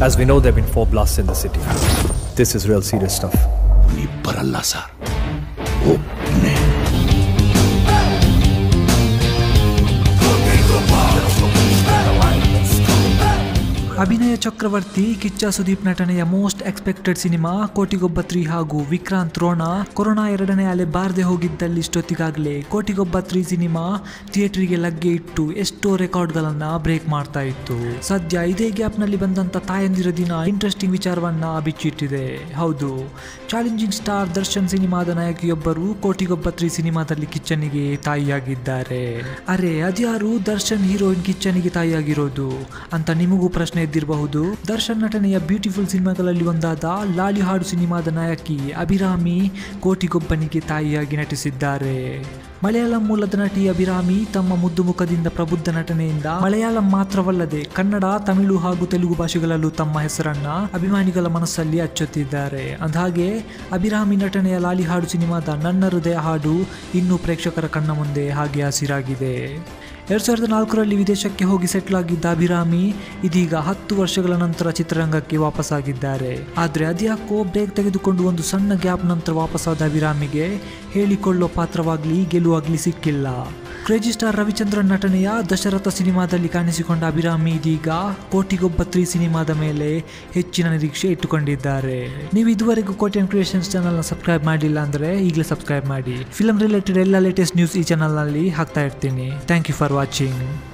As we know, there have been four blasts in the city. This is real serious stuff. ಇಬ್ಬರಲ್ಲ sir ಒಬ್ಬನೇ ಅಭಿನಯ ಚಕ್ರವರ್ತಿ ಕಿಚ್ಚ ಸುದೀಪ್ ನಟನೆಯ most expected cinema Kotigobba three ಹಾಗೂ Vikrant Rona corona ಎರಡನೇ ಅಲೆ ಬಾರದೆ ಹೋಗಿದ್ದಲ್ಲಿ ಇಷ್ಟೊತ್ತಿಗಾಗಲೇ ಕೋಟಿಗೊಬ್ಬ ತ್ರೀ ಸಿನಿಮಾ ಥಿಯೇಟರ್ಗೆ ಲಗ್ಗೆ ಇಟ್ಟು ಎಷ್ಟೋ ರೆಕಾರ್ಡ್ಗಳನ್ನ ಬ್ರೇಕ್ ಮಾಡ್ತಾ ಇತ್ತು ಸದ್ಯ ಇದೇ ಗ್ಯಾಪ್ನಲ್ಲಿ ಬಂದಂತ ತಾಯಂದಿರ ದಿನ ಇಂಟ್ರೆಸ್ಟಿಂಗ್ ವಿಚಾರವನ್ನ ಬಿಚ್ಚಿಟ್ಟಿದೆ ಹೌದು ಚಾಲೆಂಜಿಂಗ್ ಸ್ಟಾರ್ ದರ್ಶನ್ ಸಿನಿಮಾದ ನಾಯಕಿಯೊಬ್ಬರು ಕೋಟಿಗೊಬ್ಬ ತ್ರೀ ಸಿನಿಮಾದಲ್ಲಿ ಕಿಚ್ಚನಿಗೆ ತಾಯಿಯಾಗಿದ್ದಾರೆ ಅರೆ ಅದ್ಯಾರು ದರ್ಶನ್ ಹೀರೋಯಿನ್ ಕಿಚ್ಚನಿಗೆ ತಾಯಿಯಾಗಿರೋದು ಅಂತ ನಿಮಗೂ ಪ್ರಶ್ನೆ ಎದ್ದಿರಬಹುದು ದರ್ಶನ್ ನಟನೆಯ ಬ್ಯೂಟಿಫುಲ್ ಸಿನಿಮಾಗಳಲ್ಲಿ ಒಂದಾದ ಲಾಲಿ ಹಾಡು ಸಿನಿಮಾದ ನಾಯಕಿ ಅಭಿರಾಮಿ ಕೋಟಿಗೊಬ್ಬನಿಗೆ ತಾಯಿಯಾಗಿ ನಟಿಸಿದ್ದಾರೆ ಮಲಯಾಳಂ ಮೂಲದ ನಟಿ ಅಭಿರಾಮಿ ತಮ್ಮ ಮುದ್ದು ಮುಖದಿಂದ ಪ್ರಬುದ್ಧ ನಟನೆಯಿಂದ ಮಲಯಾಳಂ ಮಾತ್ರವಲ್ಲದೆ ಕನ್ನಡ ತಮಿಳು ಹಾಗೂ ತೆಲುಗು ಭಾಷೆಗಳಲ್ಲೂ ತಮ್ಮ ಹೆಸರನ್ನ ಅಭಿಮಾನಿಗಳ ಮನಸ್ಸಲ್ಲಿ ಅಚ್ಚೊತ್ತಿದ್ದಾರೆ ಅಂದಹಾಗೆ ಅಭಿರಾಮಿ ನಟನೆಯ ಲಾಲಿ ಹಾಡು ಸಿನಿಮಾದ ನನ್ನ ಹೃದಯ ಹಾಡು ಇನ್ನೂ ಪ್ರೇಕ್ಷಕರ ಕಣ್ಣ ಮುಂದೆ ಹಾಗೆ ಹಸಿರಾಗಿದೆ ಎರಡು ಸಾವಿರದ ನಾಲ್ಕರಲ್ಲಿ ವಿದೇಶಕ್ಕೆ ಹೋಗಿ ಸೆಟ್ಲ್ ಆಗಿದ್ದ ಅಭಿರಾಮಿ ಇದೀಗ ಹತ್ತು ವರ್ಷಗಳ ನಂತರ ಚಿತ್ರರಂಗಕ್ಕೆ ವಾಪಸ್ಸಾಗಿದ್ದಾರೆ ಆದರೆ ಅದ್ಯಾಕೋ ಬ್ರೇಕ್ ತೆಗೆದುಕೊಂಡು ಒಂದು ಸಣ್ಣ ಗ್ಯಾಪ್ ನಂತರ ವಾಪಸ್ಸಾದ ಅಭಿರಾಮಿಗೆ ಹೇಳಿಕೊಳ್ಳೋ ಪಾತ್ರವಾಗ್ಲಿ ಗೆಲುವಾಗ್ಲಿ ಸಿಕ್ಕಿಲ್ಲ ಕ್ರೇಜಿ ಸ್ಟಾರ್ ರವಿಚಂದ್ರನ್ ನಟನೆಯ ದಶರಥ ಸಿನಿಮಾದಲ್ಲಿ ಕಾಣಿಸಿಕೊಂಡ ಅಭಿರಾಮಿ ಇದೀಗ ಕೋಟಿಗೊಬ್ಬ ತ್ರೀ ಸಿನಿಮಾದ ಮೇಲೆ ಹೆಚ್ಚಿನ ನಿರೀಕ್ಷೆ ಇಟ್ಟುಕೊಂಡಿದ್ದಾರೆ ನೀವು ಇದುವರೆಗೂ ಕೋಟಿ ಕ್ರಿಯೇಷನ್ಸ್ ಚಾನಲ್ನ ಸಬ್ಸ್ಕ್ರೈಬ್ ಮಾಡಿಲ್ಲ ಅಂದರೆ ಈಗಲೇ ಸಬ್ಸ್ಕ್ರೈಬ್ ಮಾಡಿ ಫಿಲ್ಮ್ ರಿಲೇಟೆಡ್ ಎಲ್ಲ ಲೇಟೆಸ್ಟ್ ನ್ಯೂಸ್ ಈ ಚಾನಲ್ನಲ್ಲಿ ಹಾಕ್ತಾ ಇರ್ತೀನಿ ಥ್ಯಾಂಕ್ ಯು ಫಾರ್ ವಾಚಿಂಗ್